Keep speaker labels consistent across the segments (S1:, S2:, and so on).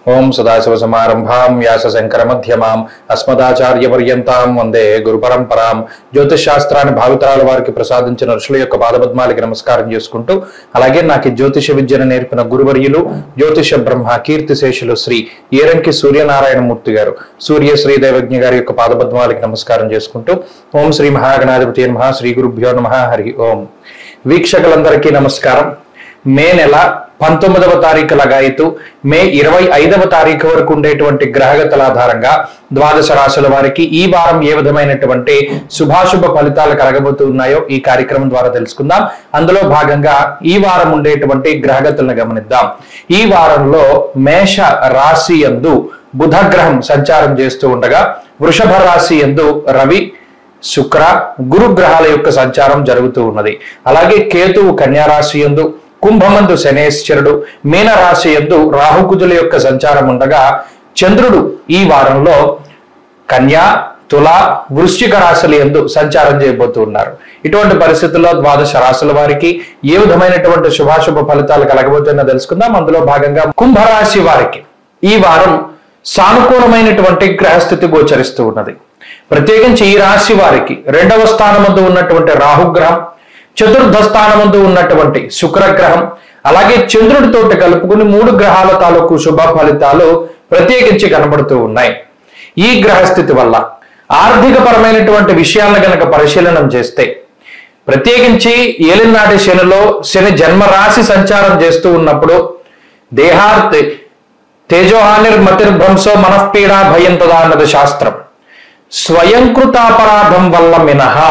S1: ఓం సదాశివసమారంభాం వ్యాస శంకర మధ్యమాం అస్మదాచార్య పర్యంతాం వందే గురు పరంపరాం జ్యోతిష్ శాస్త్రాన్ని భావితరాల వారికి ప్రసాదించిన ఋషుల యొక్క పాదపద్మాలకి నమస్కారం చేసుకుంటూ అలాగే నాకు ఈ జ్యోతిష విద్యను నేర్పిన గురువర్యులు జ్యోతిష బ్రహ్మ కీర్తి శేషులు శ్రీ ఏరంకి సూర్యనారాయణమూర్తి గారు సూర్య శ్రీ దైవజ్ఞ గారి యొక్క పాదపద్మాలకి నమస్కారం చేసుకుంటూ ఓం శ్రీ మహాగణాధిపతి నమ శ్రీ గురుభ్యో నమ హరి ఓం వీక్షకులందరికీ నమస్కారం మే నెల పంతొమ్మిదవ తారీఖు లగాయతు మే ఇరవై ఐదవ తారీఖు వరకు ఉండేటువంటి గ్రహగతుల ఆధారంగా ద్వాదశ రాశుల వారికి ఈ వారం ఏ విధమైనటువంటి శుభాశుభ ఫలితాలు కలగబోతున్నాయో ఈ కార్యక్రమం ద్వారా తెలుసుకుందాం అందులో భాగంగా ఈ వారం ఉండేటువంటి గ్రహగతులను గమనిద్దాం ఈ వారంలో మేష రాశి యందు బుధ గ్రహం సంచారం చేస్తూ ఉండగా వృషభ రాశి యందు రవి శుక్ర గురు గ్రహాల యొక్క సంచారం జరుగుతూ ఉన్నది అలాగే కేతువు కన్యా రాశి యందు కుంభమందు శనేశ్వరుడు మీన రాశి యందు రాహుకుజుల యొక్క సంచారం ఉండగా చంద్రుడు ఈ వారంలో కన్యా తుల వృశ్చిక రాశుల యందు సంచారం చేయబోతూ ఉన్నారు ఇటువంటి పరిస్థితుల్లో ద్వాదశ రాశుల వారికి ఏ విధమైనటువంటి శుభాశుభ ఫలితాలు కలగబోతుందో తెలుసుకుందాం అందులో భాగంగా కుంభరాశి వారికి ఈ వారం సానుకూలమైనటువంటి గ్రహస్థితి గోచరిస్తూ ఉన్నది ప్రత్యేకించి ఈ రాశి వారికి రెండవ స్థానమందు ఉన్నటువంటి రాహుగ్రహం చతుర్థ స్థానమందు ఉన్నటువంటి శుక్రగ్రహం అలాగే చంద్రుడితోటి కలుపుకుని మూడు గ్రహాల తాలూకు శుభ ఫలితాలు ప్రత్యేకించి కనబడుతూ ఉన్నాయి ఈ గ్రహస్థితి వల్ల ఆర్థిక పరమైనటువంటి విషయాలను గనక పరిశీలనం చేస్తే ప్రత్యేకించి ఏలినాటి శనిలో శని జన్మరాశి సంచారం చేస్తూ ఉన్నప్పుడు దేహార్తి తేజోహానిర్మతిర్భ్రంశో మనఃపీడా భయం తదా అన్నది శాస్త్రం స్వయంకృతాపరాధం వల్ల మినహా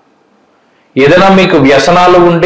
S1: ఏదైనా మీకు వ్యసనాలు ఉండి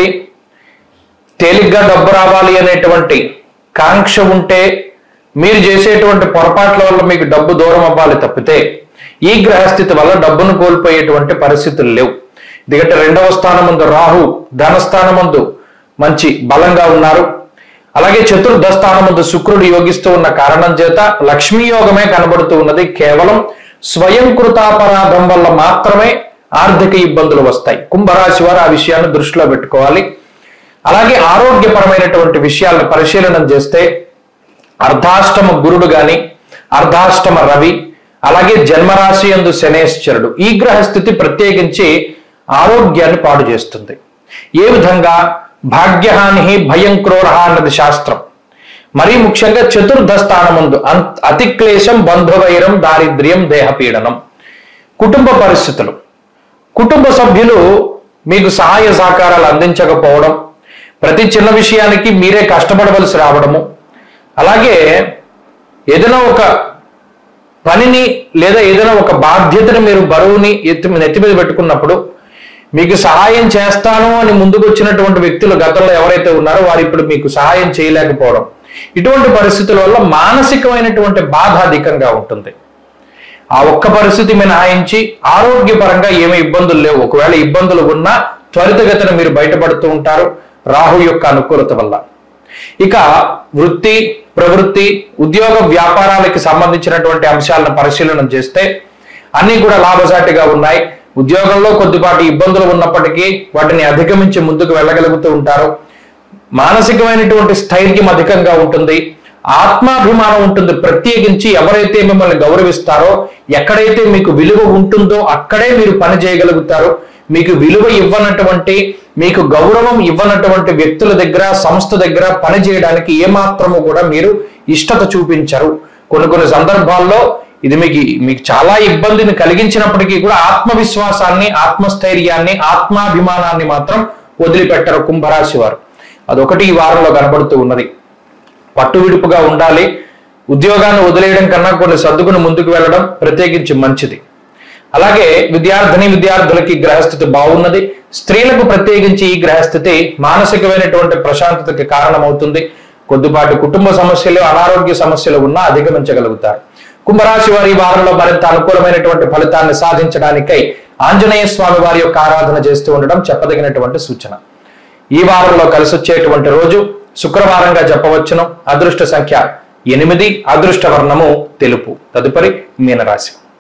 S1: తేలిగ్గా డబ్బు రావాలి అనేటువంటి కాంక్ష ఉంటే మీరు చేసేటువంటి పొరపాట్ల వల్ల మీకు డబ్బు దూరం అవ్వాలి తప్పితే ఈ గ్రహస్థితి వల్ల డబ్బును కోల్పోయేటువంటి పరిస్థితులు లేవు ఎందుకంటే రెండవ స్థానమందు రాహు ధనస్థానమందు మంచి బలంగా ఉన్నారు అలాగే చతుర్థ స్థానమందు శుక్రుడు యోగిస్తూ ఉన్న కారణం చేత లక్ష్మీ యోగమే కనబడుతూ ఉన్నది కేవలం స్వయంకృతాపరాధం వల్ల మాత్రమే ఆర్థిక ఇబ్బందులు వస్తాయి కుంభరాశి వారు ఆ విషయాన్ని దృష్టిలో పెట్టుకోవాలి అలాగే ఆరోగ్యపరమైనటువంటి విషయాలను పరిశీలన చేస్తే అర్ధాష్టమ గురుడు గాని అర్ధాష్టమ రవి అలాగే జన్మరాశి ఎందు శనేశ్వరుడు ఈ గ్రహస్థితి ప్రత్యేకించి ఆరోగ్యాన్ని పాడు చేస్తుంది ఏ విధంగా భాగ్యహాని భయం క్రోర అన్నది శాస్త్రం మరీ ముఖ్యంగా చతుర్థ స్థానముందు అం- అతిక్లేశం బంధువైరం దారిద్ర్యం దేహపీడనం కుటుంబ పరిస్థితులు కుటుంబ సభ్యులు మీకు సహాయ సహకారాలు అందించకపోవడం ప్రతి చిన్న విషయానికి మీరే కష్టపడవలసి రావడము అలాగే ఏదైనా ఒక పనిని లేదా ఏదైనా ఒక బాధ్యతను మీరు బరువుని ఎత్తి నెత్తి మీద పెట్టుకున్నప్పుడు మీకు సహాయం చేస్తాను అని ముందుకు వచ్చినటువంటి వ్యక్తులు గతంలో ఎవరైతే ఉన్నారో వారు ఇప్పుడు మీకు సహాయం చేయలేకపోవడం ఇటువంటి పరిస్థితుల వల్ల మానసికమైనటువంటి బాధ అధికంగా ఉంటుంది ఆ ఒక్క పరిస్థితి మినహాయించి ఆరోగ్యపరంగా ఏమి ఇబ్బందులు లేవు ఒకవేళ ఇబ్బందులు ఉన్నా త్వరితగతిన మీరు బయటపడుతూ ఉంటారు రాహు యొక్క అనుకూలత వల్ల ఇక వృత్తి ప్రవృత్తి ఉద్యోగ వ్యాపారాలకి సంబంధించినటువంటి అంశాలను పరిశీలన చేస్తే అన్ని కూడా లాభసాటిగా ఉన్నాయి ఉద్యోగంలో కొద్దిపాటి ఇబ్బందులు ఉన్నప్పటికీ వాటిని అధిగమించి ముందుకు వెళ్ళగలుగుతూ ఉంటారు మానసికమైనటువంటి స్థైర్యం అధికంగా ఉంటుంది ఆత్మాభిమానం ఉంటుంది ప్రత్యేకించి ఎవరైతే మిమ్మల్ని గౌరవిస్తారో ఎక్కడైతే మీకు విలువ ఉంటుందో అక్కడే మీరు పని చేయగలుగుతారు మీకు విలువ ఇవ్వనటువంటి మీకు గౌరవం ఇవ్వనటువంటి వ్యక్తుల దగ్గర సంస్థ దగ్గర పని చేయడానికి ఏమాత్రము కూడా మీరు ఇష్టత చూపించరు కొన్ని కొన్ని సందర్భాల్లో ఇది మీకు మీకు చాలా ఇబ్బందిని కలిగించినప్పటికీ కూడా ఆత్మవిశ్వాసాన్ని ఆత్మస్థైర్యాన్ని ఆత్మాభిమానాన్ని మాత్రం వదిలిపెట్టరు కుంభరాశి వారు అదొకటి ఈ వారంలో కనబడుతూ ఉన్నది పట్టు విడుపుగా ఉండాలి ఉద్యోగాన్ని వదిలేయడం కన్నా కొన్ని సర్దుకుని ముందుకు వెళ్ళడం ప్రత్యేకించి మంచిది అలాగే విద్యార్థిని విద్యార్థులకి గ్రహస్థితి బాగున్నది స్త్రీలకు ప్రత్యేకించి ఈ గ్రహస్థితి మానసికమైనటువంటి ప్రశాంతతకి కారణమవుతుంది కొద్దిపాటి కుటుంబ సమస్యలు అనారోగ్య సమస్యలు ఉన్నా అధిగమించగలుగుతారు కుంభరాశి వారి ఈ వారంలో మరింత అనుకూలమైనటువంటి ఫలితాన్ని సాధించడానికై ఆంజనేయ స్వామి వారి యొక్క ఆరాధన చేస్తూ ఉండడం చెప్పదగినటువంటి సూచన ఈ వారంలో కలిసి వచ్చేటువంటి రోజు శుక్రవారంగా చెప్పవచ్చును అదృష్ట సంఖ్య ఎనిమిది అదృష్ట వర్ణము తెలుపు తదుపరి మీనరాశి